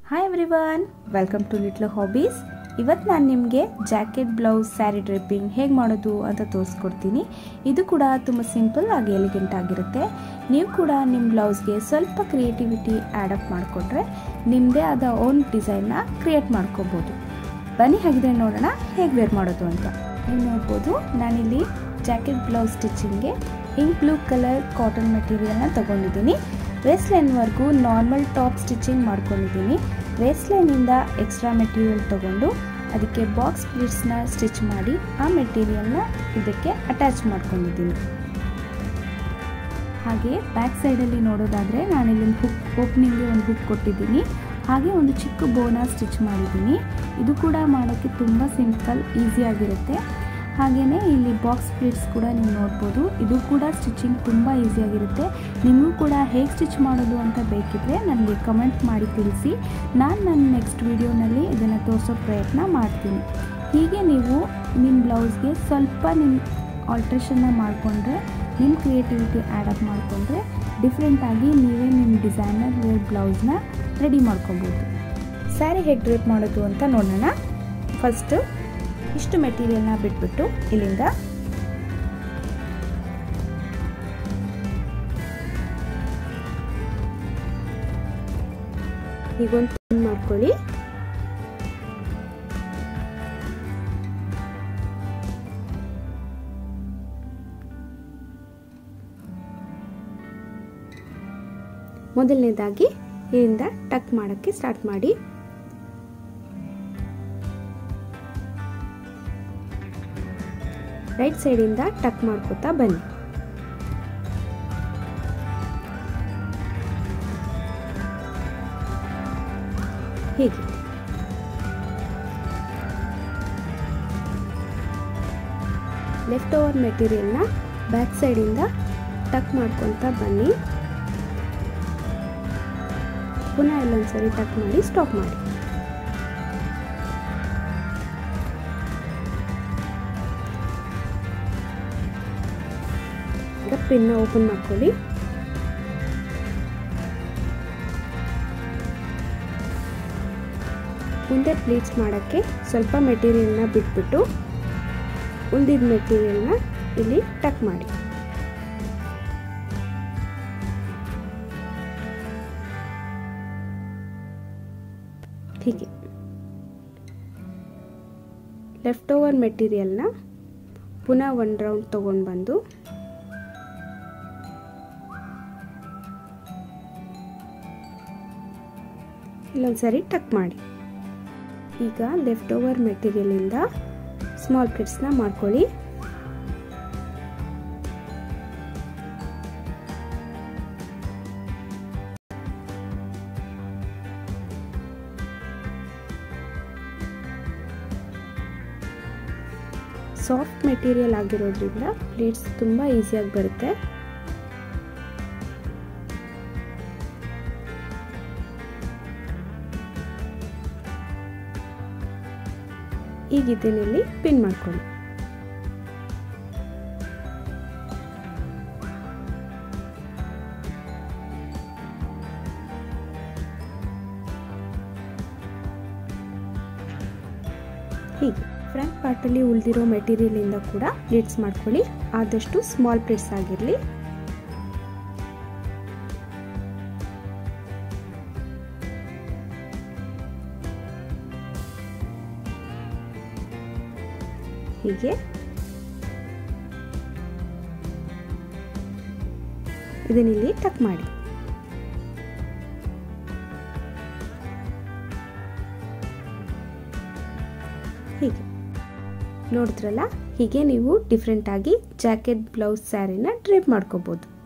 hi everyone welcome to little hobbies ಇವತ್ತು ನಾನು ನಿಮಗೆ ಜಾಕೆಟ್ ಬ್ಲೌಸ್ ಸ್ಯಾರಿ ಡ್ರಿಪ್ಪಿಂಗ್ ಹೇಗೆ ಮಾಡೋದು ಅಂತ ತೋರಿಸ್ಕೊಡ್ತೀನಿ ಇದು ಕೂಡ ತುಂಬ ಸಿಂಪಲ್ ಆಗಿ ಎಲಿಗೆಂಟ್ ಆಗಿರುತ್ತೆ ನೀವು ಕೂಡ ನಿಮ್ಮ ಬ್ಲೌಸ್ಗೆ ಸ್ವಲ್ಪ ಕ್ರಿಯೇಟಿವಿಟಿ ಆ್ಯಡಪ್ ಮಾಡಿಕೊಟ್ರೆ ನಿಮ್ಮದೇ ಆದ ಓನ್ ಡಿಸೈನ್ನ ಕ್ರಿಯೇಟ್ ಮಾಡ್ಕೋಬೋದು ಬನ್ನಿ ಹಾಗಿದ್ರೆ ನೋಡೋಣ ಹೇಗೆ ವೇರ್ ಮಾಡೋದು ಅಂತ ನೀವು ನೋಡ್ಬೋದು ನಾನಿಲ್ಲಿ ಜಾಕೆಟ್ ಬ್ಲೌಸ್ ಸ್ಟಿಚಿಂಗ್ಗೆ ಇಂಕ್ ಬ್ಲೂ ಕಲರ್ ಕಾಟನ್ ಮೆಟೀರಿಯಲ್ನ ತೊಗೊಂಡಿದ್ದೀನಿ ವೇಸ್ಟ್ ಲೈನ್ವರೆಗೂ ನಾರ್ಮಲ್ ಟಾಪ್ ಸ್ಟಿಚಿಂಗ್ ಮಾಡ್ಕೊಂಡಿದ್ದೀನಿ ವೇಸ್ಟ್ ಲೈನಿಂದ ಎಕ್ಸ್ಟ್ರಾ ಮೆಟೀರಿಯಲ್ ತೊಗೊಂಡು ಅದಕ್ಕೆ ಬಾಕ್ಸ್ ಪ್ಲೀಟ್ಸ್ನ ಸ್ಟಿಚ್ ಮಾಡಿ ಆ ಮೆಟೀರಿಯಲ್ನ ಇದಕ್ಕೆ ಅಟ್ಯಾಚ್ ಮಾಡ್ಕೊಂಡಿದ್ದೀನಿ ಹಾಗೆ ಬ್ಯಾಕ್ ಸೈಡಲ್ಲಿ ನೋಡೋದಾದರೆ ನಾನಿಲ್ಲಿ ಒಂದು ಹುಕ್ ಓಪನಿಂಗ್ಗೆ ಒಂದು ಹುಕ್ ಕೊಟ್ಟಿದ್ದೀನಿ ಹಾಗೆ ಒಂದು ಚಿಕ್ಕ ಬೋನ ಸ್ಟಿಚ್ ಮಾಡಿದ್ದೀನಿ ಇದು ಕೂಡ ಮಾಡೋಕ್ಕೆ ತುಂಬ ಸಿಂಪಲ್ ಈಸಿಯಾಗಿರುತ್ತೆ ಹಾಗೆಯೇ ಇಲ್ಲಿ ಬಾಕ್ಸ್ ಪ್ಲೇಟ್ಸ್ ಕೂಡ ನೀವು ನೋಡ್ಬೋದು ಇದು ಕೂಡ ಸ್ಟಿಚಿಂಗ್ ತುಂಬ ಈಸಿಯಾಗಿರುತ್ತೆ ನಿಮಗೂ ಕೂಡ ಹೇಗೆ ಸ್ಟಿಚ್ ಮಾಡೋದು ಅಂತ ಬೇಕಿದ್ರೆ ನನಗೆ ಕಮೆಂಟ್ ಮಾಡಿ ತಿಳಿಸಿ ನಾನು ನನ್ನ ನೆಕ್ಸ್ಟ್ ವೀಡಿಯೋನಲ್ಲಿ ಇದನ್ನು ತೋರಿಸೋ ಪ್ರಯತ್ನ ಮಾಡ್ತೀನಿ ಹೀಗೆ ನೀವು ನಿಮ್ಮ ಬ್ಲೌಸ್ಗೆ ಸ್ವಲ್ಪ ನಿಮ್ಮ ಆಲ್ಟ್ರೇಷನ್ನ ಮಾಡಿಕೊಂಡ್ರೆ ನಿಮ್ಮ ಕ್ರಿಯೇಟಿವಿಟಿ ಆ್ಯಡಪ್ ಮಾಡಿಕೊಂಡ್ರೆ ಡಿಫ್ರೆಂಟಾಗಿ ನೀವೇ ನಿಮ್ಮ ಡಿಸೈನರ್ ವೇರ್ ಬ್ಲೌಸ್ನ ರೆಡಿ ಮಾಡ್ಕೊಬೋದು ಸ್ಯಾರಿ ಹೇಗೆ ಡ್ರೇಪ್ ಮಾಡೋದು ಅಂತ ನೋಡೋಣ ಫಸ್ಟು ಇಷ್ಟು ಮೆಟೀರಿಯಲ್ನ ಬಿಟ್ಬಿಟ್ಟು ಇಲ್ಲಿಂದ ಈಗೊಂದು ಪಿನ್ ಮಾಡ್ಕೊಳ್ಳಿ ಮೊದಲನೇದಾಗಿ ಇಲ್ಲಿಂದ ಟಕ್ ಮಾಡೋಕ್ಕೆ ಸ್ಟಾರ್ಟ್ ಮಾಡಿ ರೈಟ್ ಸೈಡಿಂದ ಟಕ್ ಮಾಡ್ಕೋತಾ ಬನ್ನಿ ಹೀಗೆ ಲೆಫ್ಟ್ ಓವರ್ ಮೆಟೀರಿಯಲ್ನ ಬ್ಯಾಕ್ ಸೈಡಿಂದ ಟಕ್ ಮಾಡ್ಕೊತಾ ಬನ್ನಿ ಪುನಃ ಇಲ್ಲೊಂದ್ಸರಿ ಟಕ್ ಮಾಡಿ ಸ್ಟಾಪ್ ಮಾಡಿ ಈಗ ಪಿನ್ನ ಓಪನ್ ಮಾಡ್ಕೊಳ್ಳಿ ಮುಂದೆ ಪ್ಲೀಟ್ಸ್ ಮಾಡೋಕ್ಕೆ ಸ್ವಲ್ಪ ಮೆಟೀರಿಯಲ್ನ ಬಿಟ್ಬಿಟ್ಟು ಉಳಿದಿದ್ದ ಮೆಟೀರಿಯಲ್ನ ಇಲ್ಲಿ ಟಕ್ ಮಾಡಿ ಹೀಗೆ ಲೆಫ್ಟ್ ಓವರ್ ಮೆಟೀರಿಯಲ್ನ ಪುನಃ ಒಂದು ರೌಂಡ್ ತೊಗೊಂಡು ಬಂದು ಇಲ್ಲೊಂದು ಸರಿ ಟಕ್ ಮಾಡಿ ಈಗ ಲೆಫ್ಟ್ ಓವರ್ ಮೆಟೀರಿಯಲಿಂದ ಸ್ಮಾಲ್ ಪ್ಲೇಟ್ಸ್ನ ಮಾಡ್ಕೊಳ್ಳಿ ಸಾಫ್ಟ್ ಮೆಟೀರಿಯಲ್ ಆಗಿರೋದ್ರಿಂದ ಪ್ಲೇಟ್ಸ್ ತುಂಬ ಈಸಿಯಾಗಿ ಬರುತ್ತೆ ಈಗ ಇದನ್ನಿಲ್ಲಿ ಪಿನ್ ಮಾಡ್ಕೊಳ್ಳಿ ಹೀಗೆ ಫ್ರಂಟ್ ಪಾರ್ಟಲ್ಲಿ ಉಳಿದಿರೋ ಮೆಟೀರಿಯಲಿಂದ ಕೂಡ ಪ್ಲೇಟ್ಸ್ ಮಾಡ್ಕೊಳ್ಳಿ ಆದಷ್ಟು ಸ್ಮಾಲ್ ಪ್ಲೇಟ್ಸ್ ಆಗಿರಲಿ ಹೀಗೆ ಇದನ್ನಿಲ್ಲಿ ಟಕ್ ಮಾಡಿ ಹೀಗೆ ನೋಡಿದ್ರಲ್ಲ ಹೀಗೆ ನೀವು ಡಿಫ್ರೆಂಟಾಗಿ ಜಾಕೆಟ್ ಬ್ಲೌಸ್ ಸ್ಯಾರಿನ ಡ್ರೇಪ್ ಮಾಡ್ಕೋಬೋದು